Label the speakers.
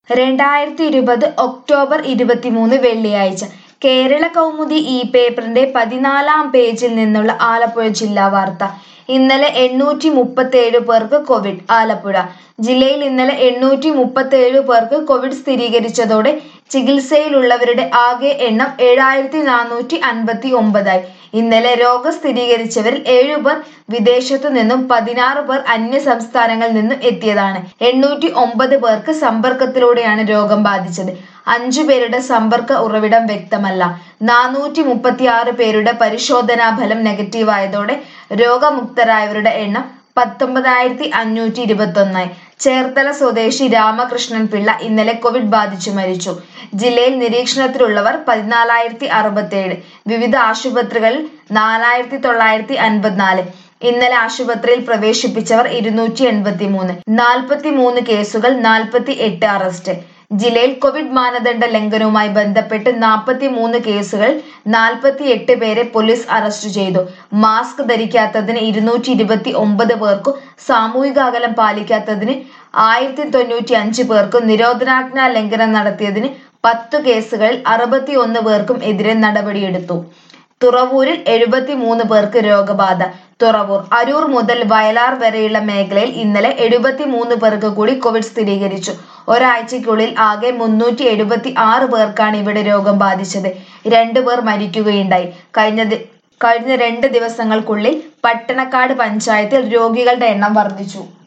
Speaker 1: രണ്ടായിരത്തി ഇരുപത് ഒക്ടോബർ ഇരുപത്തിമൂന്ന് വെള്ളിയാഴ്ച കേരള കൗമുദി ഈ പേപ്പറിന്റെ പതിനാലാം പേജിൽ നിന്നുള്ള ആലപ്പുഴ ജില്ലാ വാർത്ത ഇന്നലെ എണ്ണൂറ്റി മുപ്പത്തേഴ് പേർക്ക് കോവിഡ് ആലപ്പുഴ ജില്ലയിൽ ഇന്നലെ എണ്ണൂറ്റി മുപ്പത്തേഴ് പേർക്ക് കോവിഡ് സ്ഥിരീകരിച്ചതോടെ ചികിത്സയിലുള്ളവരുടെ ആകെ എണ്ണം ഏഴായിരത്തി നാനൂറ്റി അൻപത്തി ഒമ്പതായി ഇന്നലെ രോഗം സ്ഥിരീകരിച്ചവരിൽ ഏഴുപേർ വിദേശത്തു നിന്നും പതിനാറ് പേർ അന്യ സംസ്ഥാനങ്ങളിൽ നിന്നും എത്തിയതാണ് എണ്ണൂറ്റി ഒമ്പത് പേർക്ക് സമ്പർക്കത്തിലൂടെയാണ് രോഗം ബാധിച്ചത് അഞ്ചു പേരുടെ സമ്പർക്ക ഉറവിടം വ്യക്തമല്ല നാനൂറ്റി മുപ്പത്തി ആറ് പേരുടെ പരിശോധനാ ഫലം നെഗറ്റീവ് ആയതോടെ രോഗമുക്തരായവരുടെ എണ്ണം പത്തൊമ്പതായിരത്തി അഞ്ഞൂറ്റി ഇരുപത്തൊന്നായി ചേർത്തല സ്വദേശി രാമകൃഷ്ണൻ പിള്ള ഇന്നലെ കോവിഡ് ബാധിച്ചു മരിച്ചു ജില്ലയിൽ നിരീക്ഷണത്തിലുള്ളവർ പതിനാലായിരത്തി അറുപത്തേഴ് വിവിധ ആശുപത്രികളിൽ നാലായിരത്തി തൊള്ളായിരത്തി അൻപത്തിനാല് ഇന്നലെ ആശുപത്രിയിൽ പ്രവേശിപ്പിച്ചവർ ഇരുന്നൂറ്റി എൺപത്തി മൂന്ന് നാൽപ്പത്തി മൂന്ന് കേസുകൾ നാൽപ്പത്തി എട്ട് അറസ്റ്റ് ജില്ലയിൽ കോവിഡ് മാനദണ്ഡ ലംഘനവുമായി ബന്ധപ്പെട്ട് നാൽപ്പത്തി മൂന്ന് കേസുകൾ നാൽപ്പത്തി എട്ട് പേരെ പോലീസ് അറസ്റ്റ് ചെയ്തു മാസ്ക് ധരിക്കാത്തതിന് ഇരുന്നൂറ്റി ഇരുപത്തി ഒമ്പത് പേർക്കും സാമൂഹിക അകലം പാലിക്കാത്തതിന് ആയിരത്തി തൊണ്ണൂറ്റി അഞ്ച് പേർക്കും നിരോധനാജ്ഞാ ലംഘനം നടത്തിയതിന് പത്തു കേസുകളിൽ അറുപത്തി ഒന്ന് പേർക്കും എതിരെ നടപടിയെടുത്തു തുറവൂരിൽ എഴുപത്തി മൂന്ന് പേർക്ക് രോഗബാധ തുറവൂർ അരൂർ മുതൽ വയലാർ വരെയുള്ള മേഖലയിൽ ഇന്നലെ എഴുപത്തി മൂന്ന് പേർക്ക് കൂടി കോവിഡ് സ്ഥിരീകരിച്ചു ഒരാഴ്ചയ്ക്കുള്ളിൽ ആകെ മുന്നൂറ്റി എഴുപത്തി ആറ് പേർക്കാണ് ഇവിടെ രോഗം ബാധിച്ചത് രണ്ടു പേർ മരിക്കുകയുണ്ടായി കഴിഞ്ഞ ദി- കഴിഞ്ഞ രണ്ട് ദിവസങ്ങൾക്കുള്ളിൽ പട്ടണക്കാട് പഞ്ചായത്തിൽ രോഗികളുടെ എണ്ണം വർദ്ധിച്ചു